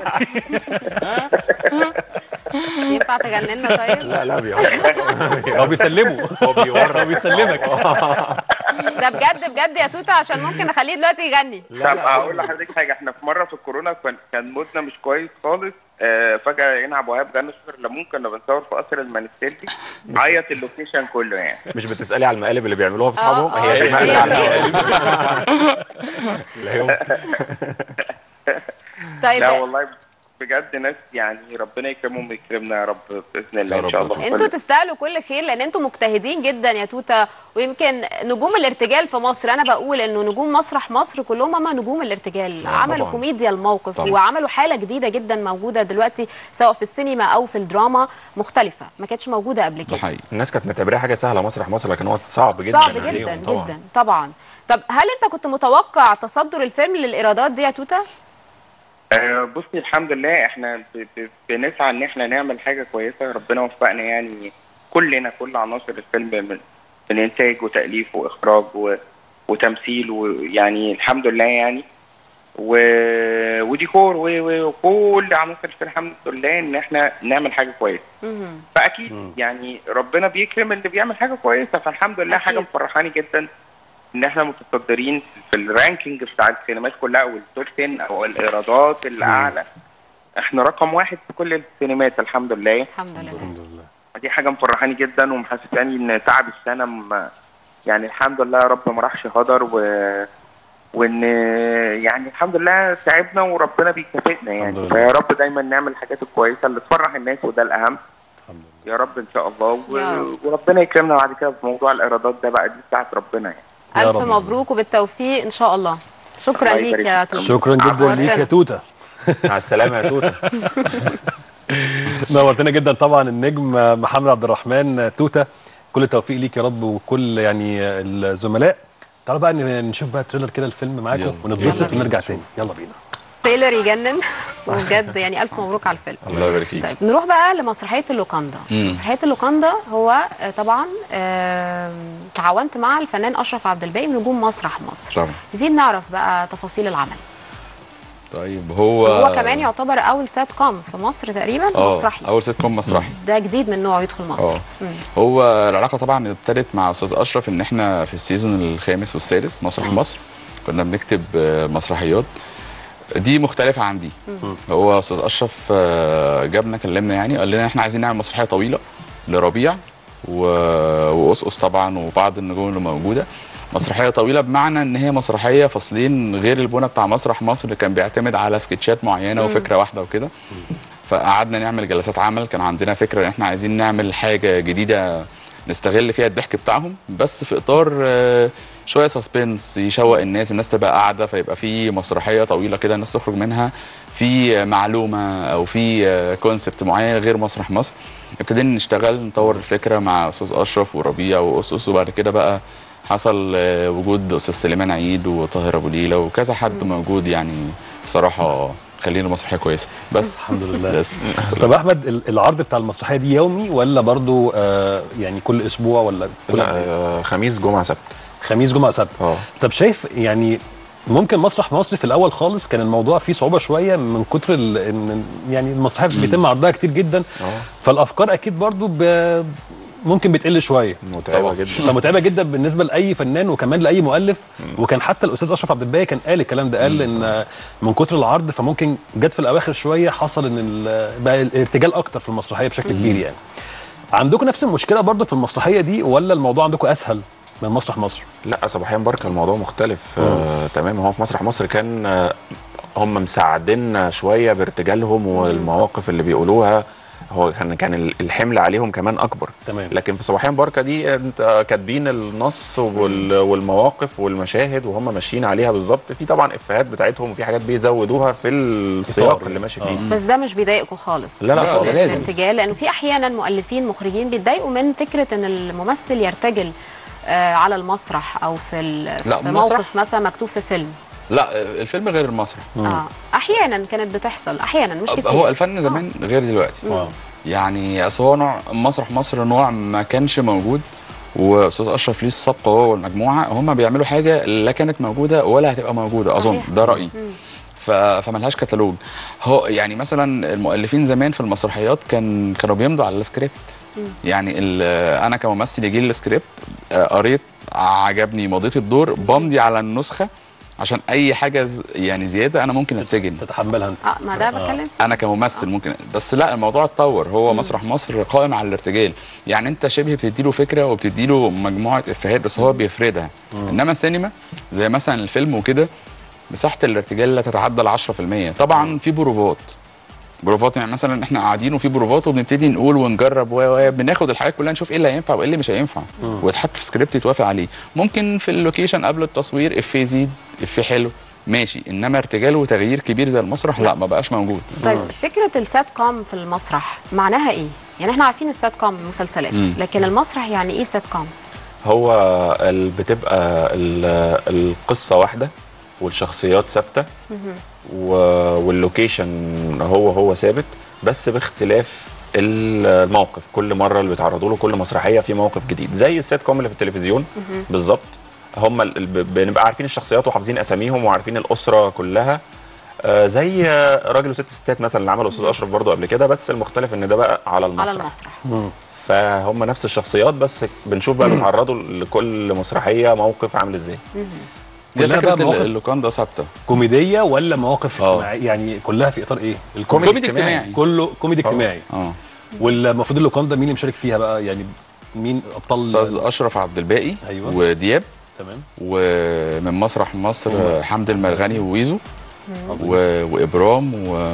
ينفع تغني لنا طيب لا لا بيهزر هو بيسلمه هو بيورق هو بيسلمك ده بجد بجد يا توته عشان ممكن نخليه دلوقتي يغني طب اقول لحضرتك حاجه احنا في مره في الكورونا كان كان مودنا مش كويس خالص آه فجاه لقينا عبد الوهاب غنى شجر الليمون كنا بنصور في قصر المنستيري عيط اللوكيشن كله يعني مش بتسالي على المقالب اللي بيعملوها في اصحابهم آه، هي آه، دي المقلب هي على دي. المقالب. لا يمكن. طيب لا والله بجد ناس يعني ربنا يكرمهم ويكرمنا يا رب باذن الله يا ان رب شاء الله طبعا. انتوا تستاهلوا كل خير لان انتوا مجتهدين جدا يا توته ويمكن نجوم الارتجال في مصر انا بقول انه نجوم مسرح مصر كلهم هم نجوم الارتجال عملوا طبعاً. كوميديا الموقف طبعاً. وعملوا حاله جديده جدا موجوده دلوقتي سواء في السينما او في الدراما مختلفه ما كانتش موجوده قبل ده كده حقيقي الناس كانت معتبرها حاجه سهله مسرح مصر لكن هو صعب جدا صعب جدا عليهم طبعاً. جدا طبعا طب هل انت كنت متوقع تصدر الفيلم للايرادات دي يا توته آه، بصي الحمد لله احنا ب- ب- بنسعى ان احنا نعمل حاجه كويسه ربنا وفقنا يعني كلنا كل عناصر الفيلم من من انتاج وتاليف واخراج و... وتمثيل ويعني الحمد لله يعني و... وديكور و... و... وكل عناصر الفيلم الحمد لله ان احنا نعمل حاجه كويسه مهم. فاكيد يعني ربنا بيكرم اللي بيعمل حاجه كويسه فالحمد لله أكيد. حاجه مفرحاني جدا ان احنا متصدرين في الرانكينج بتاع السينمات كلها او التوب 10 او الايرادات الاعلى احنا رقم واحد في كل السينمات الحمد لله الحمد لله الحمد لله دي حاجه مفرحاني جدا ومحسساني ان تعب السنه م... يعني الحمد لله يا رب ما راحش هدر و وان يعني الحمد لله تعبنا وربنا بيكافئنا الحمد يعني لله. فيا رب دايما نعمل الحاجات الكويسه اللي تفرح الناس وده الاهم الحمد لله يا رب ان شاء الله و... يا رب. وربنا يكرمنا بعد كده في موضوع الايرادات ده بقى دي بتاعت ربنا يعني يا الف رب. مبروك وبالتوفيق ان شاء الله شكرا الله ليك يبارك يا فيك. توته شكرا جدا عفواً. ليك يا توته مع السلامه يا توته نورتنا جدا طبعا النجم محمد عبد الرحمن توته كل التوفيق ليك يا رب وكل يعني الزملاء تعالوا بقى نشوف بقى تريلر كده الفيلم معاكم يلا. ونتبسط يلا بينا. ونرجع تاني يلا بينا تريلر يجنن وبجد يعني الف مبروك على الفيلم الله يبارك فيك طيب نروح بقى لمسرحيه اللوكاندا مم. مسرحيه اللوكاندا هو آه، طبعا آم، تعاونت مع الفنان اشرف عبد الباقي من نجوم مسرح مصر طبعا عايزين نعرف بقى تفاصيل العمل طيب هو هو كمان يعتبر اول سات كوم في مصر تقريبا اه مسرحي اول سيت كوم مسرحي ده جديد من نوعه يدخل مصر اه مم. هو العلاقه طبعا ابتدت مع استاذ اشرف ان احنا في السيزون الخامس والسادس مسرح مصر كنا بنكتب آه، مسرحيات دي مختلفه عن دي هو استاذ اشرف آه، جابنا كلمنا يعني قال لنا احنا عايزين نعمل مسرحيه طويله لربيع و... وقصقص طبعا وبعض النجوم اللي موجوده مسرحيه طويله بمعنى ان هي مسرحيه فصلين غير البنى بتاع مسرح مصر اللي كان بيعتمد على سكتشات معينه وفكره واحده وكده فقعدنا نعمل جلسات عمل كان عندنا فكره ان احنا عايزين نعمل حاجه جديده نستغل فيها الضحك بتاعهم بس في اطار آه، شويه سسبنس يشوق الناس الناس تبقى قاعده فيبقى في مسرحيه طويله كده الناس تخرج منها في معلومه او في كونسبت معين غير مسرح مصر ابتدينا نشتغل نطور الفكره مع استاذ اشرف وربيع واسس وبعد كده بقى حصل آه، وجود استاذ سليمان عيد وطاهر ابو ليلى وكذا حد موجود يعني بصراحه خلينا مسرحيه كويسه بس الحمد لله بس طب احمد ال- العرض بتاع المسرحيه دي يومي ولا برضو آه يعني كل اسبوع ولا كل لا قد إيه؟ آه، خميس جمعه سبت خميس جمعه سبت اه طب شايف يعني ممكن مسرح مصر في الاول خالص كان الموضوع فيه صعوبه شويه من كتر ال- ان يعني المسرحيات بيتم عرضها كتير جدا اه فالافكار اكيد برضو ب... ممكن بتقل شويه متعبه طبعاً. جدا فمتعبه جدا بالنسبه لاي فنان وكمان لاي مؤلف وكان حتى الاستاذ اشرف عبد الباقي كان قال الكلام ده قال ان من كتر العرض فممكن جت في الاواخر شويه حصل ان ال- بقى الارتجال اكتر في المسرحيه بشكل كبير يعني عندكم نفس المشكله برضو في المسرحيه دي ولا الموضوع عندكم اسهل من مسرح مصر لا صباحيا بركه الموضوع مختلف آه تمام هو في مسرح مصر كان آه هم مساعديننا شويه بارتجالهم والمواقف اللي بيقولوها هو كان كان ال- الحمل عليهم كمان اكبر تمام. لكن في صباحين باركه دي انت كاتبين النص وال- والمواقف والمشاهد وهم ماشيين عليها بالظبط في طبعا افيهات بتاعتهم وفي حاجات بيزودوها في السياق إطار اللي ماشي يعني. فيه بس ده مش بيضايقكم خالص لا، لا لا، خالص. ده لازم. الارتجال لانه في احيانا مؤلفين مخرجين بيتضايقوا من فكره ان الممثل يرتجل آه، على المسرح او في, ال- لا، في مسرح. موقف مثلا مكتوب في فيلم لا الفيلم غير المسرح اه احيانا كانت بتحصل احيانا مش كتير هو الفن زمان غير دلوقتي آه. يعني اصل هو نوع مسرح مصر نوع ما كانش موجود واستاذ اشرف ليه السبق هو والمجموعه هم بيعملوا حاجه لا كانت موجوده ولا هتبقى موجوده اظن صحيح. ده رايي ف... فملهاش كتالوج هو يعني مثلا المؤلفين زمان في المسرحيات كان كانوا بيمضوا على السكريبت يعني ال... انا كممثل يجي لي السكريبت آه، قريت عجبني مضيت الدور بمضي على النسخه عشان اي حاجه ز... يعني زياده انا ممكن اتسجن تتحملها انت اه ما ده بتكلم فيه. انا كممثل ممكن بس لا الموضوع اتطور هو مسرح مصر قائم على الارتجال يعني انت شبه بتديله فكره وبتديله مجموعه افيهات بس هو بيفردها انما السينما زي مثلا الفيلم وكده مساحه الارتجال لا تتعدى ال 10% طبعا في بروفات بروفات يعني مثلا احنا قاعدين وفي بروفات وبنبتدي نقول ونجرب و و- بناخد الحاجات كلها نشوف ايه اللي هينفع وايه اللي مش هينفع ويتحط في سكريبت يتوافق عليه ممكن في اللوكيشن قبل التصوير افيه يزيد افيه حلو ماشي انما ارتجال وتغيير كبير زي المسرح لا ما بقاش موجود طيب فكره السات كوم في المسرح معناها ايه؟ يعني احنا عارفين السات كوم مسلسلات مم. لكن المسرح يعني ايه سات كوم؟ هو ال- بتبقى ال- القصه واحده والشخصيات ثابته و- واللوكيشن هو هو ثابت بس باختلاف الموقف كل مره اللي بيتعرضوا له كل مسرحيه في موقف جديد زي السيت كوم اللي في التلفزيون بالظبط هم ال- ال- ب- بنبقى عارفين الشخصيات وحافظين اساميهم وعارفين الاسره كلها آه، زي آه، راجل وست ستات مثلا اللي عمله استاذ اشرف برضو قبل كده بس المختلف ان ده بقى على على المسرح المسرح فهم نفس الشخصيات بس بنشوف بقى بيتعرضوا لكل مسرحيه موقف عامل ازاي دي كلها فكره بقى مواقف- اللوكاندا ثابته كوميديه ولا مواقف آه. اجتماعية؟ يعني كلها في اطار ايه؟ الكوميدي كوميدي اجتماعي. اجتماعي كله كوميدي اجتماعي اه والمفروض اللوكاندا مين اللي مشارك فيها بقى يعني مين ابطال استاذ اشرف عبد الباقي أيوة. ودياب تمام ومن مسرح مصر حمد المرغني وويزو و... وابرام و...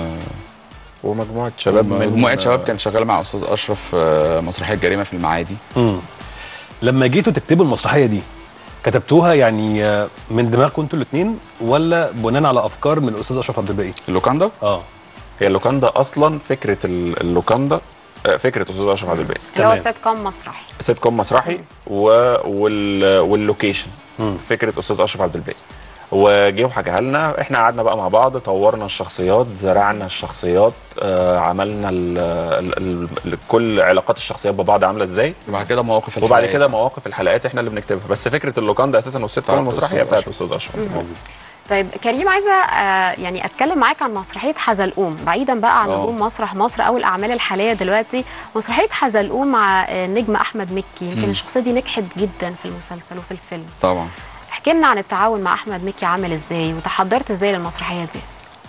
ومجموعه شباب من مجموعه شباب كان شغال مع استاذ اشرف آه، مسرحيه جريمه في المعادي مم. لما جيتوا تكتبوا المسرحيه دي كتبتوها يعني آه، من دماغكم انتوا الاثنين ولا بناء على افكار من الاستاذ اشرف عبد الباقي؟ اللوكاندا اه هي اللوكاندا اصلا فكره ال- اللوكاندا آه، فكره استاذ اشرف عبد الباقي اللي هو تمام. سات كوم مسرحي سيت كوم مسرحي و... وال... واللوكيشن فكره استاذ اشرف عبد الباقي وجه وحكاها لنا احنا قعدنا بقى مع بعض طورنا الشخصيات زرعنا الشخصيات آه عملنا ال... ال... ال... ال... كل علاقات الشخصيات ببعض عامله ازاي وبعد كده مواقف وبعد الحلقات. كده مواقف الحلقات احنا اللي بنكتبها بس فكره اللوكاندا اساسا والست كوم بتاعت المسرحي أستاذ هي بتاعت أشرف. استاذ اشرف عظيم طيب كريم عايزه آه، يعني اتكلم معاك عن مسرحيه حزلقوم بعيدا بقى عن آه. نجوم مسرح مصر او الاعمال الحاليه دلوقتي مسرحيه حزلقوم مع آه، النجم احمد مكي يمكن مم. الشخصيه دي نجحت جدا في المسلسل وفي الفيلم طبعا احكي لنا عن التعاون مع احمد مكي عامل ازاي وتحضرت ازاي للمسرحيه دي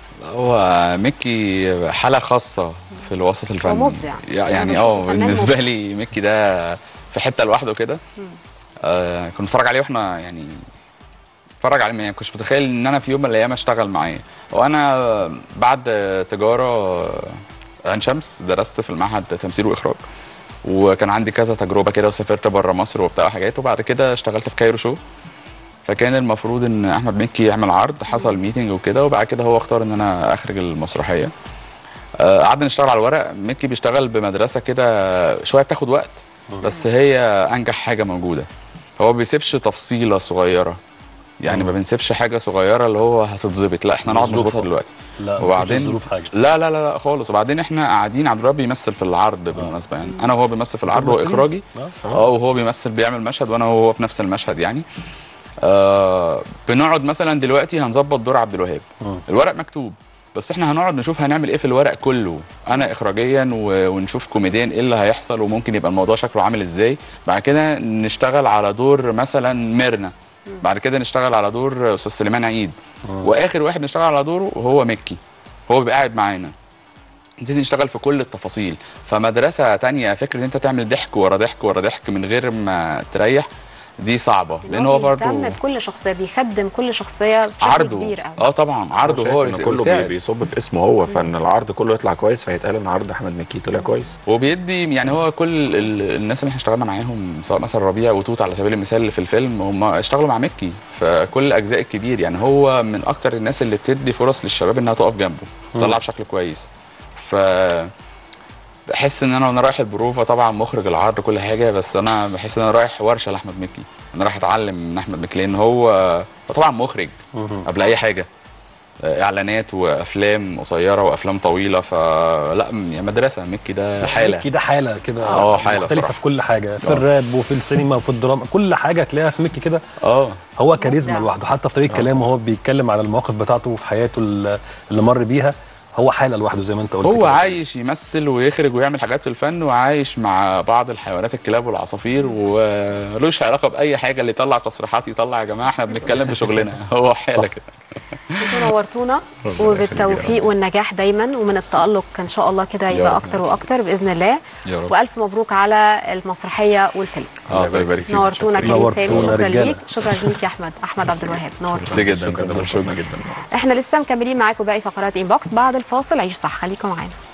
هو ميكي حاله خاصه في الوسط الفني مبدع. يعني أنا اه بشوفه فنان بالنسبه مبدع. لي ميكي ده في حته لوحده كده آه كنت بتفرج عليه واحنا يعني اتفرج عليه يعني كنتش متخيل ان انا في يوم من الايام اشتغل معاه وانا بعد تجاره عين شمس درست في المعهد تمثيل واخراج وكان عندي كذا تجربه كده وسافرت بره مصر وبتاع حاجات وبعد كده اشتغلت في كايرو شو فكان المفروض ان احمد مكي يعمل عرض حصل ميتنج وكده وبعد كده هو اختار ان انا اخرج المسرحيه آه، قعدنا نشتغل على الورق مكي بيشتغل بمدرسه كده شويه بتاخد وقت بس هي انجح حاجه موجوده هو ما بيسيبش تفصيله صغيره يعني ما بنسيبش حاجه صغيره اللي هو هتتظبط لا احنا نقعد مظبوطة. نظبطها دلوقتي لا وبعدين مفيش ظروف حاجه لا لا لا لا خالص وبعدين احنا قاعدين عبد الوهاب بيمثل في العرض بالمناسبه يعني انا وهو بيمثل في العرض هو ممثلين؟ اخراجي آه. اه وهو بيمثل بيعمل مشهد وانا وهو في نفس المشهد يعني آه بنقعد مثلا دلوقتي هنظبط دور عبد الوهاب مم. الورق مكتوب بس احنا هنقعد نشوف هنعمل ايه في الورق كله انا اخراجيا و- ونشوف كوميديا ايه اللي هيحصل وممكن يبقى الموضوع شكله عامل ازاي بعد كده نشتغل على دور مثلا ميرنا بعد كده نشتغل على دور استاذ سليمان عيد واخر واحد نشتغل على دوره هو مكي هو بيبقى قاعد معانا نبتدي نشتغل في كل التفاصيل فمدرسه تانية فكره ان انت تعمل ضحك ورا ضحك ورا ضحك من غير ما تريح دي صعبه إن لان هو بيهتم برضه بكل شخصيه بيخدم كل شخصيه بشكل عرضه كبير قوي اه طبعا عرضه شايف هو ان بيس- كله بي- بيساعد. بيصب في اسمه هو فان العرض كله يطلع كويس فهيتقال ان عرض احمد مكي طلع كويس وبيدي يعني هو كل ال- الناس اللي احنا اشتغلنا معاهم سواء مثلا ربيع وتوت على سبيل المثال اللي في الفيلم هم اشتغلوا مع مكي فكل الاجزاء الكبير يعني هو من اكتر الناس اللي بتدي فرص للشباب انها تقف جنبه تطلع بشكل كويس ف بحس ان انا وانا رايح البروفه طبعا مخرج العرض كل حاجه بس انا بحس ان انا رايح ورشه لاحمد مكي انا رايح اتعلم من احمد مكي لان هو هو طبعا مخرج قبل اي حاجه اعلانات وافلام قصيره وافلام طويله فلا يعني مدرسه مكي ده حاله كده حاله كده آه، حالة مختلفه صراحة. في كل حاجه في آه. الراب وفي السينما وفي الدراما كل حاجه تلاقيها في ميكي كده اه هو كاريزما مبدع. لوحده حتى في طريقه كلامه وهو بيتكلم على المواقف بتاعته في حياته اللي اللي مر بيها هو حاله لوحده زي ما انت قلت هو كده. عايش يمثل ويخرج ويعمل حاجات في الفن وعايش مع بعض الحيوانات الكلاب والعصافير وملوش علاقه باي حاجه اللي يطلع تصريحات يطلع يا جماعه احنا بنتكلم بشغلنا هو حاله كده انتوا نورتونا وبالتوفيق والنجاح دايما ومن التالق ان شاء الله كده يا يبقى رب. اكتر واكتر باذن الله يا رب. والف مبروك على المسرحيه والفيلم اه الله يبارك فيك نورتونا كريم سامي نورتونا شكرا رجالة. ليك شكرا ليك يا احمد احمد عبد الوهاب نورتونا ميرسي جدا شكرا ده شكرا جدا احنا لسه مكملين معاكم باقي فقرات انبوكس بعد الفاصل عيش صح خليكم معانا